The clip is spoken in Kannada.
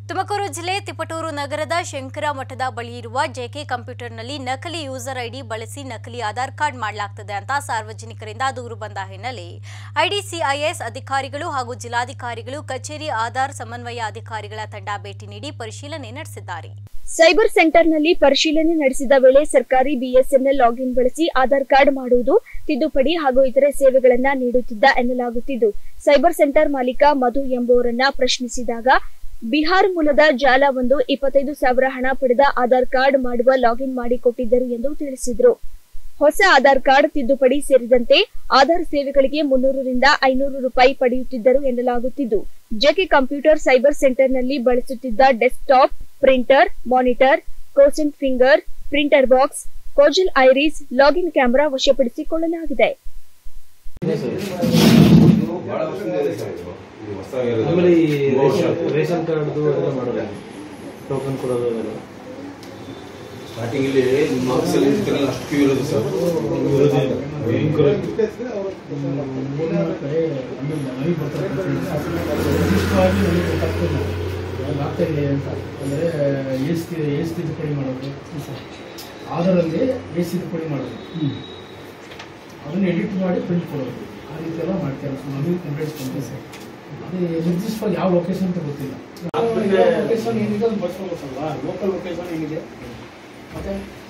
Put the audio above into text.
ತುಮಕೂರು ಜಿಲ್ಲೆ ತಿಪಟೂರು ನಗರದ ಶಂಕರ ಮಠದ ಬಳಿ ಇರುವ ಜೆಕೆ ಕಂಪ್ಯೂಟರ್ನಲ್ಲಿ ನಕಲಿ ಯೂಸರ್ ಐಡಿ ಬಳಸಿ ನಕಲಿ ಆಧಾರ್ ಕಾರ್ಡ್ ಮಾಡಲಾಗ್ತದೆ ಅಂತ ಸಾರ್ವಜನಿಕರಿಂದ ದೂರು ಬಂದ ಹಿನ್ನೆಲೆ ಐಡಿಸಿಐಎಸ್ ಅಧಿಕಾರಿಗಳು ಹಾಗೂ ಜಿಲ್ಲಾಧಿಕಾರಿಗಳು ಕಚೇರಿ ಆಧಾರ್ ಸಮನ್ವಯ ಅಧಿಕಾರಿಗಳ ತಂಡ ಭೇಟಿ ನೀಡಿ ಪರಿಶೀಲನೆ ನಡೆಸಿದ್ದಾರೆ ಸೈಬರ್ ಸೆಂಟರ್ನಲ್ಲಿ ಪರಿಶೀಲನೆ ನಡೆಸಿದ ವೇಳೆ ಸರ್ಕಾರಿ ಬಿಎಸ್ಎನ್ಎಲ್ ಲಾಗಿನ್ ಬಳಸಿ ಆಧಾರ್ ಕಾರ್ಡ್ ಮಾಡುವುದು ತಿದ್ದುಪಡಿ ಹಾಗೂ ಇತರೆ ಸೇವೆಗಳನ್ನ ನೀಡುತ್ತಿದ್ದ ಎನ್ನಲಾಗುತ್ತಿದ್ದು ಸೈಬರ್ ಸೆಂಟರ್ ಮಾಲೀಕ ಮಧು ಎಂಬುವರನ್ನ ಪ್ರಶ್ನಿಸಿದಾಗ ಬಿಹಾರ್ ಮೂಲದ ಜಾಲ ಒಂದು ಇಪ್ಪತ್ತೈದು ಸಾವಿರ ಹಣ ಪಡೆದ ಆಧಾರ್ ಕಾರ್ಡ್ ಮಾಡುವ ಲಾಗಿನ್ ಮಾಡಿಕೊಟ್ಟಿದ್ದರು ಎಂದು ತಿಳಿಸಿದರು ಹೊಸ ಆಧಾರ್ ಕಾರ್ಡ್ ತಿದ್ದುಪಡಿ ಸೇರಿದಂತೆ ಆಧಾರ್ ಸೇವೆಗಳಿಗೆ ಮುನ್ನೂರರಿಂದ ಐನೂರು ರೂಪಾಯಿ ಪಡೆಯುತ್ತಿದ್ದರು ಎನ್ನಲಾಗುತ್ತಿದ್ದು ಜೆಕೆ ಕಂಪ್ಯೂಟರ್ ಸೈಬರ್ ಸೆಂಟರ್ನಲ್ಲಿ ಬಳಸುತ್ತಿದ್ದ ಡೆಸ್ಕ್ಟಾಪ್ ಪ್ರಿಂಟರ್ ಮಾನಿಟರ್ ಕೋಸೆಂಟ್ ಫಿಂಗರ್ ಪ್ರಿಂಟರ್ ಬಾಕ್ಸ್ ಕೋಜಲ್ ಐರಿಸ್ ಲಾಗಿನ್ ಕ್ಯಾಮೆರಾ ವಶಪಡಿಸಿಕೊಳ್ಳಲಾಗಿದೆ ಬಹಳ ವರ್ಷದಿಂದ ಇದೆ ಸರ್ ಇದು. ಇದು ಹೊಸದಾಗಿರೋದು. ಆಮೇಲೆ ಈ ಮೂರು ವರ್ಷ. ರೇಷನ್ ರೇಷನ್ ಕಾರ್ಡ್ದು ಎಲ್ಲ ಮಾಡೋದು ಟೋಕನ್ ಕೊಡೋದು ಅದೆಲ್ಲ ಸ್ಟಾರ್ಟಿಂಗ್ ಇಲ್ಲಿ ನಿಮ್ಮ ಆಫೀಸಲ್ಲಿ ಇರ್ತೀರಲ್ಲ ಅಷ್ಟು ಕ್ಯೂ ಇರೋದು ಸರ್ ಭಯಂಕರ queue. ಆಗ್ತಾಯಿದೆ ಅಂತ ಅಂದರೆ ಏಸ್ ಏಸ್ ತಿದ್ದುಪಡಿ ಮಾಡೋದು ಆಧಾರಲ್ಲಿ ಏಸ್ ತಿದ್ದುಪಡಿ ಮಾಡೋದು ಅದನ್ನು ಎಡಿಟ್ ಮಾಡಿ ಪ್ರಿಂಟ್ ಕೊಡೋದು ಆ ರೀತಿ ಎಲ್ಲ ಮಾಡ್ತಾರೆ ಸೊ ನಮಗೆ ಕಂಪ್ಲೇಂಟ್ಸ್ ಬಂದಿದೆ ಸರ್ ಅದು ನಿರ್ದಿಷ್ಟವಾಗಿ ಯಾವ ಲೊಕೇಶನ್ ಅಂತ ಗೊತ್ತಿಲ್ಲ ಲೊಕೇಶನ್ ಏನಿದೆ ಅದು ಬರ್ಸ್ಕೋಬೇಕಲ್ವಾ ಲೋಕಲ್ ಲೊಕೇಶನ್ ಏನಿದೆ ಮತ್ತೆ